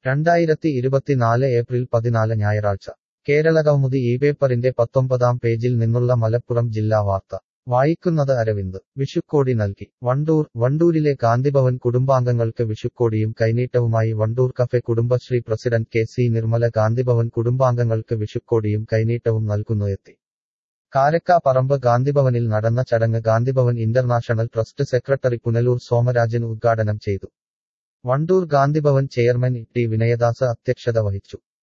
രണ്ടായിരത്തി ഇരുപത്തിനാല് ഏപ്രിൽ പതിനാല് ഞായറാഴ്ച കേരളകൗമുദി ഈ പേപ്പറിന്റെ പത്തൊമ്പതാം പേജിൽ നിന്നുള്ള മലപ്പുറം ജില്ലാ വാർത്ത വായിക്കുന്നത് അരവിന്ദ് വിഷുക്കോടി നൽകി വണ്ടൂർ വണ്ടൂരിലെ ഗാന്ധിഭവൻ കുടുംബാംഗങ്ങൾക്ക് വിഷുക്കോടിയും കൈനീട്ടവുമായി Wandoor cafe Kudumbashree president K C Nirmala Gandhi Bhavan കുടുംബാംഗങ്ങൾക്ക് വിഷുക്കോടിയും കൈനീട്ടവും നൽകുന്നു എത്തി കാരക്കാപ്പറമ്പ് ഗാന്ധിഭവനിൽ നടന്ന ചടങ്ങ് Gandhi Bhavan international trust secretary Punalur Somarajan ഉദ്ഘാടനം ചെയ്തു വണ്ടൂർ ഗാന്ധിഭവൻ ചെയർമാൻ ടി വിനയദാസ് അധ്യക്ഷത വഹിച്ചു